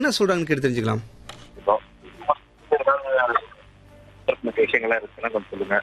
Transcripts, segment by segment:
என்ன சொல்றாங்கன்னு கேட்டு தெரிஞ்சுக்கலாம் இப்போ ஏதாவது விஷயங்கள்லாம் இருக்குன்னா கொஞ்சம் சொல்லுங்க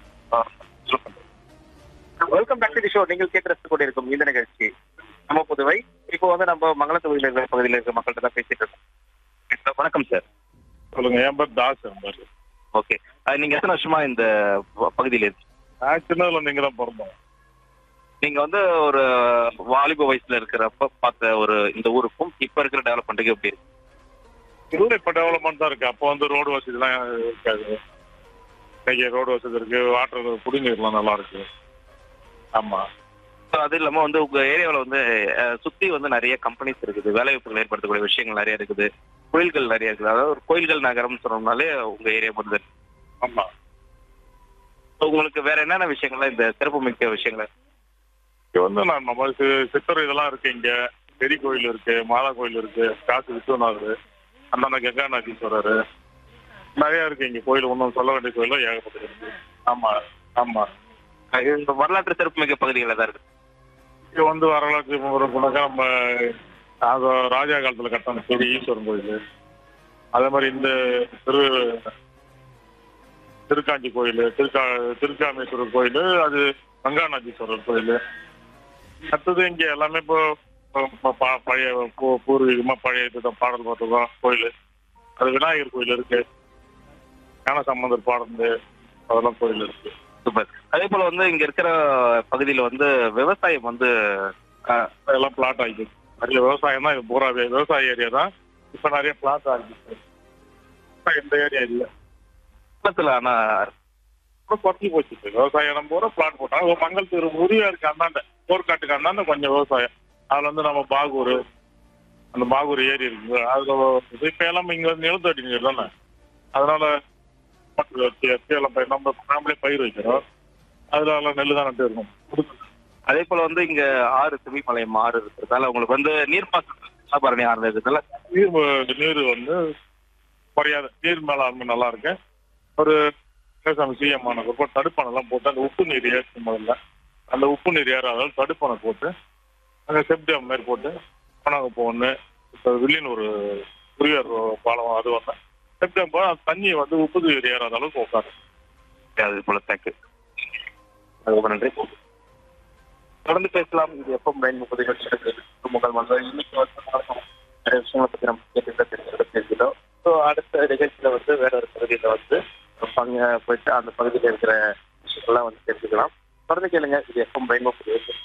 வெல்கம் பேக் டு ஷோ நீங்கள் கேட்டு ரசித்துக் கொண்டிருக்கும் இந்த நிகழ்ச்சி நம்ம புதுவை இப்போ வந்து நம்ம மங்கள தொகுதியில் இருக்கிற பகுதியில் இருக்கிற மக்கள்கிட்ட தான் பேசிட்டு இருக்கோம் வணக்கம் சார் சொல்லுங்க என் பேர் தாஸ் என் பேர் ஓகே நீங்க எத்தனை வருஷமா இந்த ப- பகுதியில இருக்கு நான் சின்னதுல நீங்க தான் பிறந்தோம் நீங்க வந்து ஒரு வாலிப வயசுல இருக்கிறப்ப பார்த்த ஒரு இந்த ஊருக்கும் இப்ப இருக்கிற டெவலப்மெண்ட்டுக்கு எப்படி இருக்கு இல்லை இப்ப டெவலப்மெண்ட் தான் இருக்கு அப்போ வந்து ரோடு வசதிலாம் இருக்காது இன்னைக்கு ரோடு வசதி இருக்கு வாட்டர் குடிநீர்லாம் நல்லா இருக்கு ஆமா So, அது இல்லாம வந்து உங்க ஏரியாவில் வந்து அஹ், சுத்தி வந்து நிறைய கம்பெனிஸ் இருக்குது வேலைவாய்ப்புகள் ஏற்படுத்தக்கூடிய விஷயங்கள் நிறைய இருக்குது கோயில்கள் நிறைய இருக்குது அதாவது ஒரு கோயில்கள் நகரம்னு சொன்னோம்னாலே உங்க ஏரியா முடிஞ்சு ஆமா உங்களுக்கு வேற என்னென்ன விஷயங்கள்லாம் இந்த சிறப்பு மிக்க விஷயங்கள் இங்க வந்து நான் நம்ம சி- சித்தர் இதெல்லாம் இருக்கு இங்க பெரிய கோயில் இருக்கு மாதா கோயில் இருக்கு காசி விஸ்வநாதர் அண்ணா கங்காநாதீஸ்வரர் நிறைய இருக்கு இங்க கோயில் ஒன்றும் சொல்ல வேண்டிய கோயிலும் ஏகப்பட்டது இருக்கு ஆமா ஆமா அஹ், இந்த வரலாற்று சிறப்பு மிக்க பகுதிகளில் தான் இருக்கு இங்க வந்து வரலாற்று முறைப்படாக்க நம்ம அது ராஜா காலத்துல கட்டின பெரிய ஈஸ்வரன் கோயில் அதே மாதிரி இந்த திரு திருக்காஞ்சி கோயில் திருக்கா திருக்காமேஸ்வரர் கோயில் அது கங்காநாதீஸ்வரர் கோயில் அடுத்தது இங்க எல்லாமே இப்போ இப்போ ப- பழைய பூ- பூர்வீகமா பழைய இதுதான் பாடல் பார்த்துக்கோம் கோயில் அது விநாயகர் கோயில் இருக்கு ஞான சம்பந்தர் பாடந்து அதெல்லாம் கோயில் இருக்கு சூப்பர் அதே போல வந்து இங்க இருக்கிற பகுதியில வந்து விவசாயம் வந்து அஹ், எல்லாம் பிளாட் ஆகிடுச்சு நிறைய விவசாயம் தான் இது பூராவே விவசாய ஏரியா தான் இப்ப நிறைய பிளாட் ஆகிடுச்சு இப்ப இந்த ஏரியா இல்ல பக்கத்துல ஆனா இப்ப குறைஞ்சி போச்சு இப்ப விவசாயம் இடம் பூரா பிளாட் போட்டாங்க ஒரு மங்கலத்தூர் உரியா இருக்கு அந்தாண்ட போர்க்காட்டுக்கு அந்தாண்ட கொஞ்சம் விவசாயம் அதுல வந்து நம்ம பாகூர் அந்த பாகூர் ஏரி இருக்கு அதுல இது இப்ப எல்லாம் இங்க வந்து நிலத்தடி நீர் தானே அதனால மாட்டு வச்சு வச்சு எல்லாம் பயிர் நம்ம நாமளே பயிர் வைக்கிறோம் அதுல எல்லாம் நெல் தான் நட்டு இருக்கும் அதே போல வந்து இங்க ஆறு சிமிமலையம் ஆறு இருக்கிறதால உங்களுக்கு வந்து நீர்ப்பாசன பரணி ஆறு இருக்கிறதால நீர் வ- நீர் வந்து குறையாத நீர் மேலாண்மை நல்லா இருக்கு ஒரு விவசாயம் சிஎம் ஆனதுக்கு தடுப்பணை எல்லாம் போட்டு அந்த உப்பு நீர் ஏற்றும் முதல்ல அந்த உப்பு நீர் ஏறாத தடுப்பணை போட்டு அங்கே செப்டியம் மாதிரி போட்டு பணம் ஒன்று இப்போ வில்லியன் ஒரு குரியர் பாலம் அது ஒன்று செப்டியம் போல அந்த தண்ணி வந்து உப்பு நீர் ஏறாத அளவுக்கு உட்காரு அது போல தேங்க்யூ ரொம்ப நன்றி தொடர்ந்து பேசலாம் இது எப்போ பயன் முப்பது முகல் வந்து இன்னைக்கு வந்து நிறைய விஷயங்களை பத்தி நம்ம கேட்டு தெரிஞ்சுக்கிட்டு பேசிட்டோம் ஸோ அடுத்த நிகழ்ச்சியில வந்து வேற ஒரு பகுதியில வந்து பங்கு போயிட்டு அந்த பகுதியில் இருக்கிற விஷயங்கள்லாம் வந்து தெரிஞ்சுக்கலாம் தொடர்ந்து கேளுங்க இது எப்போ பயன் முப்பது